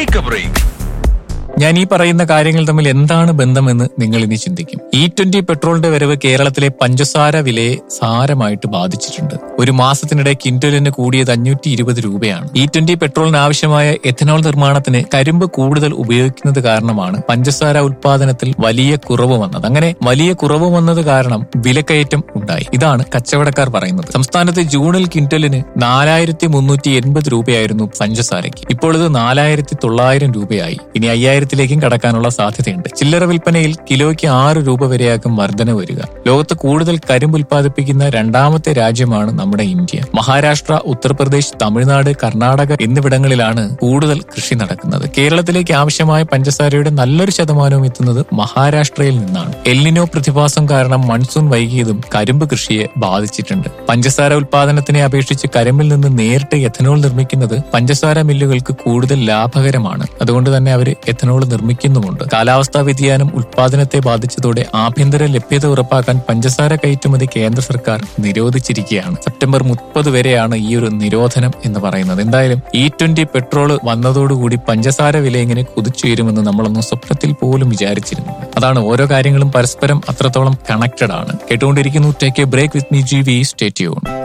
take a break ഞാൻ ഈ പറയുന്ന കാര്യങ്ങൾ തമ്മിൽ എന്താണ് ബന്ധമെന്ന് നിങ്ങൾ ഇനി ചിന്തിക്കും ഇ ട്വന്റി പെട്രോളിന്റെ വരവ് കേരളത്തിലെ പഞ്ചസാര വിലയെ സാരമായിട്ട് ബാധിച്ചിട്ടുണ്ട് ഒരു മാസത്തിനിടെ കിൻഡലിന് കൂടിയത് അഞ്ഞൂറ്റി ഇരുപത് രൂപയാണ് ഇ ട്വന്റി പെട്രോളിന് ആവശ്യമായ എഥനോൾ നിർമ്മാണത്തിന് കരിമ്പ് കൂടുതൽ ഉപയോഗിക്കുന്നത് കാരണമാണ് പഞ്ചസാര ഉൽപാദനത്തിൽ വലിയ കുറവ് വന്നത് അങ്ങനെ വലിയ കുറവ് വന്നത് കാരണം വിലക്കയറ്റം ഉണ്ടായി ഇതാണ് കച്ചവടക്കാർ പറയുന്നത് സംസ്ഥാനത്ത് ജൂണിൽ ക്വിന്റലിന് നാലായിരത്തി മുന്നൂറ്റി എൺപത് രൂപയായിരുന്നു പഞ്ചസാരയ്ക്ക് ഇപ്പോൾ ഇത് നാലായിരത്തി തൊള്ളായിരം രൂപയായി ഇനി അയ്യായിരത്തിലേക്കും കടക്കാനുള്ള സാധ്യതയുണ്ട് ചില്ലറ വിൽപ്പനയിൽ കിലോയ്ക്ക് ആറ് രൂപ വരെയാകും വർധന വരിക ലോകത്ത് കൂടുതൽ കരിമ്പ് ഉൽപ്പാദിപ്പിക്കുന്ന രണ്ടാമത്തെ രാജ്യമാണ് നമ്മുടെ ഇന്ത്യ മഹാരാഷ്ട്ര ഉത്തർപ്രദേശ് തമിഴ്നാട് കർണാടക എന്നിവിടങ്ങളിലാണ് കൂടുതൽ കൃഷി നടക്കുന്നത് കേരളത്തിലേക്ക് ആവശ്യമായ പഞ്ചസാരയുടെ നല്ലൊരു ശതമാനവും എത്തുന്നത് മഹാരാഷ്ട്രയിൽ നിന്നാണ് എല്ലിനോ പ്രതിഭാസം കാരണം മൺസൂൺ വൈകിയതും കരിമ്പ് കൃഷിയെ ബാധിച്ചിട്ടുണ്ട് പഞ്ചസാര ഉൽപാദനത്തിനെ അപേക്ഷിച്ച് കരിമ്പിൽ നിന്ന് നേരിട്ട് എഥനോൾ നിർമ്മിക്കുന്നത് പഞ്ചസാര മില്ലുകൾക്ക് കൂടുതൽ ലാഭകരമാണ് അതുകൊണ്ട് തന്നെ അവർ എഥനോൾ നിർമ്മിക്കുന്നുമുണ്ട് കാലാവസ്ഥാ വ്യതിയാനം ഉൽപാദനത്തെ ബാധിച്ചതോടെ ആഭ്യന്തര ലഭ്യത ഉറപ്പാക്കാൻ പഞ്ചസാര കയറ്റുമതി കേന്ദ്ര സർക്കാർ നിരോധിച്ചിരിക്കുകയാണ് സെപ്റ്റംബർ മുപ്പത് വരെയാണ് ഈ ഒരു നിരോധനം എന്ന് പറയുന്നത് എന്തായാലും ഇ ട്വന്റി പെട്രോൾ വന്നതോടുകൂടി പഞ്ചസാര വില ഇങ്ങനെ കുതിച്ചുയരുമെന്ന് നമ്മളൊന്നും സ്വപ്നത്തിൽ പോലും വിചാരിച്ചിരുന്നു അതാണ് ഓരോ കാര്യങ്ങളും പരസ്പരം അത്രത്തോളം കണക്റ്റഡ് ആണ് കേട്ടുകൊണ്ടിരിക്കുന്നു take a break with me G V സ്റ്റേറ്റ്യൂൺ